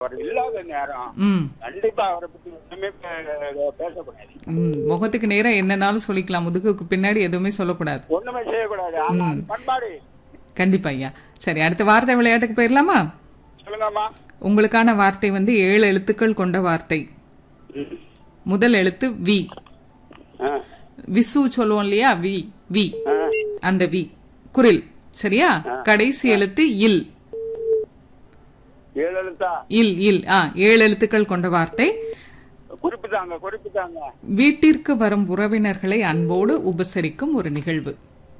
அவர் இல்லாத நேரம் ம் கண்டிப்பா அவரை பத்தி ஒண்ணுமே பே- பேசக்கூடாது ம் முகத்துக்கு நேரா என்னனாலும் சொல்லிக்கலாம் முதுகுக்கு பின்னாடி எதுவுமே சொல்லக்கூடாது ஒண்ணுமே செய்யக்கூடாது ஆமா அது பண்பாடு கண்டிப்பா ஐயா சரி அடுத்த வார்த்தை விளையாட்டுக்கு போயிடலாமா சொல்லுங்கம்மா உங்களுக்கான வார்த்தை வந்து ஏழு எழுத்துக்கள் கொண்ட வார்த்தை ம். முதல் எழுத்து வி ஆ, விசு சொல்லுவோம் இல்லையா வி வி ஆ. அந்த வி குரில் சரியா கடைசி எழுத்து இல் ஏழு எழுத்தா இல் இல் ஆ ஏழு எழுத்துக்கள் கொண்ட வார்த்தை குறிப்பிட்டாங்க குறிப்பிட்டாங்க வீட்டிற்கு வரும் உறவினர்களை அன்போடு உபசரிக்கும் ஒரு நிகழ்வு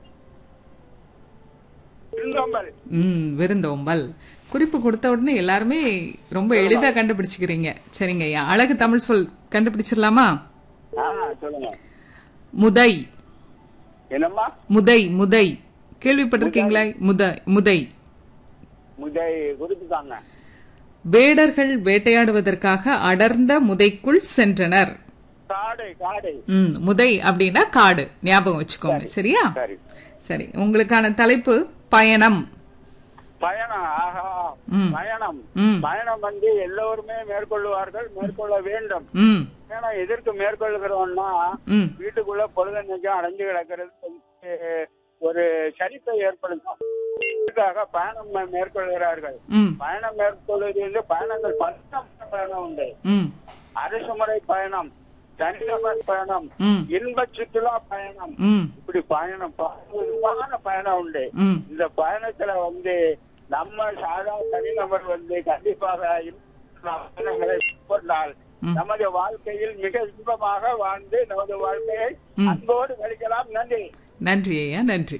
விருந்தோம்பல் ம் விருந்தோம்பல் குறிப்பு கொடுத்த உடனே எல்லாருமே ரொம்ப எளிதா கண்டுபிடிச்சுக்கிறீங்க சரிங்க ஐயா அழகு தமிழ் சொல் கண்டுபிடிச்சிடலாமா ஆ சொல்லுங்க முதை என்னம்மா முதை முதை கேள்விப்பட்டிருக்கீங்களா முத முதை முதை குறிப்பிட்டாங்க வேடர்கள் வேட்டையாடுவதற்காக அடர்ந்த முதைக்குள் சென்றனர் காடை காடை ம் முதை அப்படின்னா காடு ஞாபகம் வச்சுக்கோங்க சரியா சரி சரி உங்களுக்கான தலைப்பு பயணம் பயணம் ஆஹா ம். பயணம் ம் பயணம் வந்து எல்லோருமே மேற்கொள்வார்கள் மேற்கொள்ள வேண்டும் ம் ஏன்னா எதற்கு மேற்கொள்கிறோம்னா ம் வீட்டுக்குள்ள பொழுதன்னைக்கும் அடைஞ்சு கிடக்கிறது வந்து ஒரு சரிப்பை ஏற்படுத்தும் இதுக்காக பயணம் மே- மேற்கொள்கிறார்கள் ம் பயணம் மேற்கொள்வது வந்து பயணங்கள் பன்னெண்டு பயணம் உண்டு ம் அரசு முறை பயணம் தனிநபர் பயணம் ம் இன்ப சுற்றுலா பயணம் ம் இப்படி பயணம் பல விதமான பயணம் உண்டு ம் இந்த பயணத்துல வந்து நம்ம சாதா தனிநபர் வந்து கண்டிப்பாக இந்த பயணங்களை மேற்கொண்டால் ம். நமது வாழ்க்கையில் மிக இன்பமாக வாழ்ந்து நமது வாழ்க்கையை ம். அன்போடு கழிக்கலாம் நன்றி நன்றி ஐயா நன்றி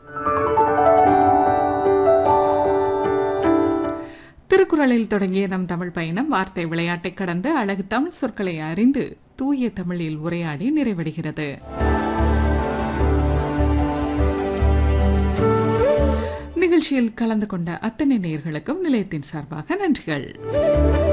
திருக்குறளில் தொடங்கிய நம் தமிழ் பயணம் வார்த்தை விளையாட்டை கடந்து அழகு தமிழ் சொற்களை அறிந்து தூய தமிழில் உரையாடி நிறைவடைகிறது நிகழ்ச்சியில் கலந்து கொண்ட அத்தனை நேயர்களுக்கும் நிலையத்தின் சார்பாக நன்றிகள்